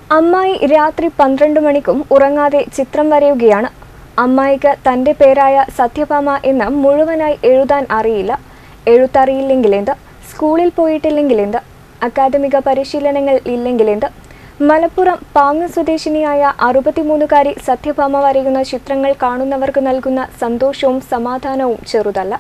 അമ്മായി രാത്രി പന്ത്രണ്ട് മണിക്കും ഉറങ്ങാതെ ചിത്രം വരയുകയാണ് അമ്മായിക്ക് തൻ്റെ പേരായ സത്യഭാമ എന്ന് മുഴുവനായി എഴുതാൻ അറിയില്ല എഴുത്തറിയില്ലെങ്കിലെന്ത് സ്കൂളിൽ പോയിട്ടില്ലെങ്കിലെന്ത് അക്കാദമിക പരിശീലനങ്ങൾ ഇല്ലെങ്കിലെന്ത് മലപ്പുറം പാങ്ങ് സ്വദേശിനിയായ അറുപത്തിമൂന്നുകാരി സത്യഭാമ വരയുന്ന ചിത്രങ്ങൾ കാണുന്നവർക്ക് നൽകുന്ന സന്തോഷവും സമാധാനവും ചെറുതല്ല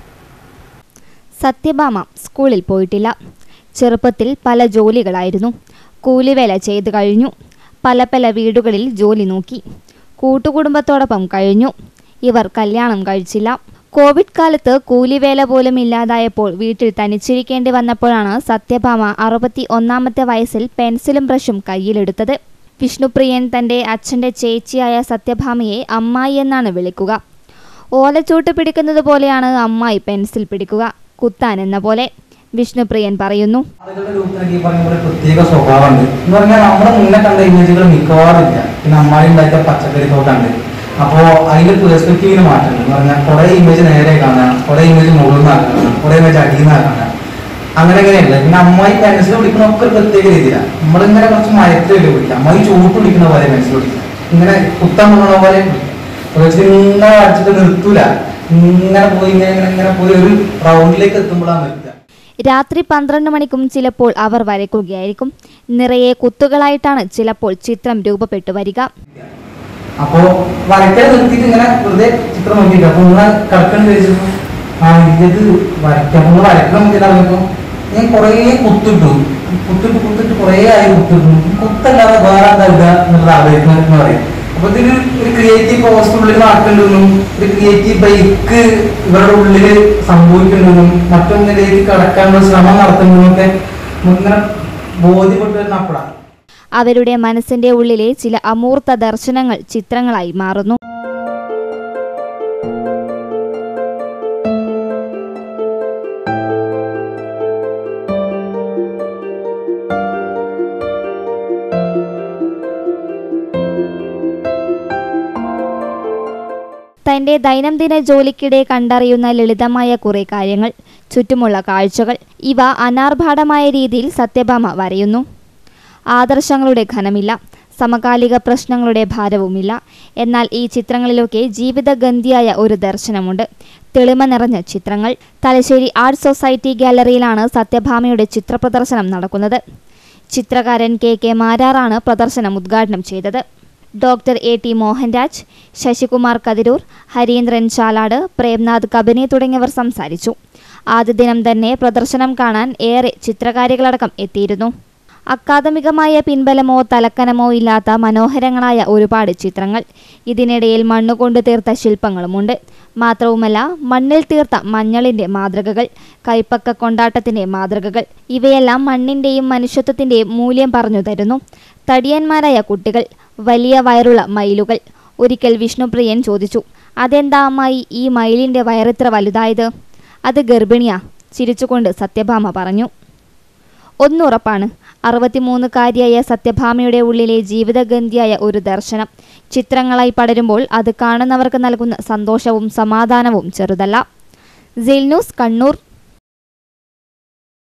സത്യഭാമ സ്കൂളിൽ പോയിട്ടില്ല ചെറുപ്പത്തിൽ പല ജോലികളായിരുന്നു കൂലിവേല ചെയ്തു കഴിഞ്ഞു പല പല വീടുകളിൽ ജോലി നോക്കി കൂട്ടുകുടുംബത്തോടൊപ്പം കഴിഞ്ഞു ഇവർ കല്യാണം കഴിച്ചില്ല കോവിഡ് കാലത്ത് കൂലിവേല പോലും ഇല്ലാതായപ്പോൾ വീട്ടിൽ തനിച്ചിരിക്കേണ്ടി വന്നപ്പോഴാണ് സത്യഭാമ അറുപത്തി ഒന്നാമത്തെ വയസ്സിൽ പെൻസിലും ബ്രഷും കയ്യിലെടുത്തത് വിഷ്ണുപ്രിയൻ തൻ്റെ അച്ഛൻ്റെ ചേച്ചിയായ സത്യഭാമയെ അമ്മായി എന്നാണ് വിളിക്കുക ഓലച്ചൂട്ട് പിടിക്കുന്നത് പോലെയാണ് അമ്മായി പെൻസിൽ പിടിക്കുക കുത്താൻ എന്ന പോലെ വിഷ്ണുപ്രിയൻ പറയുന്നു ആളുകളുടെ രൂപത്തിനൊക്കെ ഈ പറഞ്ഞ പോലെ പ്രത്യേക സ്വഭാവമുണ്ട് എന്ന് പറഞ്ഞാൽ നമ്മുടെ മുന്നേ കണ്ട ഇമേജുകൾ മിക്കവാറും ഇല്ല പിന്നെ അമ്മായി ഉണ്ടാക്കിയ പച്ചക്കറി തോട്ടുണ്ട് അപ്പോൾ അതിന്റെ പെർസ്പെക്റ്റീവിന് മാറ്റമുണ്ട് എന്ന് പറഞ്ഞാൽ കുറെ ഇമേജ് നേരെ കാണാം കുറെ ഇമേജ് മുകളിൽ നിന്നാണ് കാണാം കുറെ ഇമേജ് അടിയിൽ നിന്നാണ് കാണാം അങ്ങനെ അങ്ങനെയല്ല പിന്നെ അമ്മായി പെൻസിൽ പിടിക്കുന്ന ഒക്കെ ഒരു പ്രത്യേക രീതിയിലാണ് നമ്മളിങ്ങനെ കുറച്ച് മയത്തിൽ പിടിക്കാം അമ്മായി ചൂട്ട് പിടിക്കുന്ന പോലെ പെൻസിൽ പിടിക്കാം ഇങ്ങനെ കുത്താൻ പോകുന്ന പോലെ പിടിക്കാം ഇങ്ങനെ അടിച്ചിട്ട് നിർത്തൂല ഇങ്ങനെ പോയി ഇങ്ങനെ ഇങ്ങനെ ഇങ്ങനെ പോയി ഒരു റൗണ്ടിലേക്ക് എത്തുമ്പോഴാണ് നിർത്തുക രാത്രി പന്ത്രണ്ട് മണിക്കും ചിലപ്പോൾ അവർ വരയ്ക്കുകയായിരിക്കും നിറയെ കുത്തുകളായിട്ടാണ് ചിലപ്പോൾ ചിത്രം രൂപപ്പെട്ടു വരിക അപ്പോ വരയ്ക്കൽ നിർത്തിയിട്ട് ഇങ്ങനെ വെറുതെ ചിത്രം നോക്കിയിട്ട് അപ്പൊ നിങ്ങളെ കിടക്കണ ചോദിച്ചപ്പോ ആ ഇത് വരയ്ക്കാം അപ്പൊ വരയ്ക്കണം നോക്കിയിട്ട് അറിഞ്ഞപ്പോ ഞാൻ കുറേ കുത്തിട്ടു കുത്തിട്ട് കുത്തിട്ട് കുറേ ആയി കുത്തിട്ടു കുത്തല്ലാതെ വേറെ എന്താ ഇടുക എന്നുള്ളത് ആലോചിക്കണം എന്ന് പറയും അപ്പൊ ഇതിന് ഒരു ക്രിയേറ്റീവ് പോസ്റ്റ് ഉള്ളിൽ നടക്കുന്നുണ്ടെന്നും ഒരു ക്രിയേറ്റീവ് ബൈക്ക് ഇവരുടെ ഉള്ളില് സംഭവിക്കുന്നുണ്ടെന്നും മറ്റൊന്നിലേക്ക് കടക്കാനുള്ള ശ്രമം നടത്തുന്നതെന്നൊക്കെ ഇങ്ങനെ ബോധ്യപ്പെട്ടു വരുന്ന അപ്പോഴാണ് അവരുടെ മനസ്സിന്റെ ഉള്ളിലെ ചില അമൂർത്ത ദർശനങ്ങൾ ചിത്രങ്ങളായി മാറുന്നു തന്റെ ദൈനംദിന ജോലിക്കിടെ കണ്ടറിയുന്ന ലളിതമായ കുറെ കാര്യങ്ങൾ ചുറ്റുമുള്ള കാഴ്ചകൾ ഇവ അനാർഭാടമായ രീതിയിൽ സത്യഭാമ വരയുന്നു ആദർശങ്ങളുടെ ഘനമില്ല സമകാലിക പ്രശ്നങ്ങളുടെ ഭാരവുമില്ല എന്നാൽ ഈ ചിത്രങ്ങളിലൊക്കെ ജീവിതഗന്ധിയായ ഒരു ദർശനമുണ്ട് തെളിമ നിറഞ്ഞ ചിത്രങ്ങൾ തലശ്ശേരി ആർട്ട് സൊസൈറ്റി ഗാലറിയിലാണ് സത്യഭാമയുടെ ചിത്രപ്രദർശനം നടക്കുന്നത് ചിത്രകാരൻ കെ കെ മാരാറാണ് പ്രദർശനം ഉദ്ഘാടനം ചെയ്തത് doctor A T Mohanraj Sasikumar Kathiroor Hareendran Chalad Premnath Kabani തുടങ്ങിയവർ സംസാരിച്ചു ആദ്യ ദിനം തന്നെ പ്രദർശനം കാണാൻ ഏറെ ചിത്രകാരികളടക്കം എത്തിയിരുന്നു അക്കാദമികമായ പിൻബലമോ തലക്കനമോ ഇല്ലാത്ത മനോഹരങ്ങളായ ഒരുപാട് ചിത്രങ്ങൾ ഇതിനിടയിൽ മണ്ണുകൊണ്ട് തീർത്ത ശില്പങ്ങളുമുണ്ട് മാത്രവുമല്ല മണ്ണിൽ തീർത്ത മഞ്ഞളിന്റെ മാതൃകകൾ കൈപ്പക്ക കൊണ്ടാട്ടത്തിന്റെ മാതൃകകൾ ഇവയെല്ലാം മണ്ണിന്റെയും മനുഷ്യത്വത്തിന്റെയും മൂല്യം പറഞ്ഞു തരുന്നു തടിയന്മാരായ കുട്ടികൾ വലിയ വയറുള്ള മയിലുകൾ ഒരിക്കൽ വിഷ്ണുപ്രിയൻ ചോദിച്ചു അതെന്താ അമ്മായി ഈ മയിലിന്റെ വയറിത്ര വലുതായത് അത് ഗർഭിണിയാ ചിരിച്ചുകൊണ്ട് സത്യഭാമ പറഞ്ഞു ഒന്നുറപ്പാണ് അറുപത്തിമൂന്നുകാരിയായ സത്യഭാമയുടെ ഉള്ളിലെ ജീവിതഗന്ധിയായ ഒരു ദർശനം ചിത്രങ്ങളായി പടരുമ്പോൾ അത് കാണുന്നവർക്ക് നൽകുന്ന സന്തോഷവും സമാധാനവും ചെറുതല്ല ന്യൂസ് കണ്ണൂർ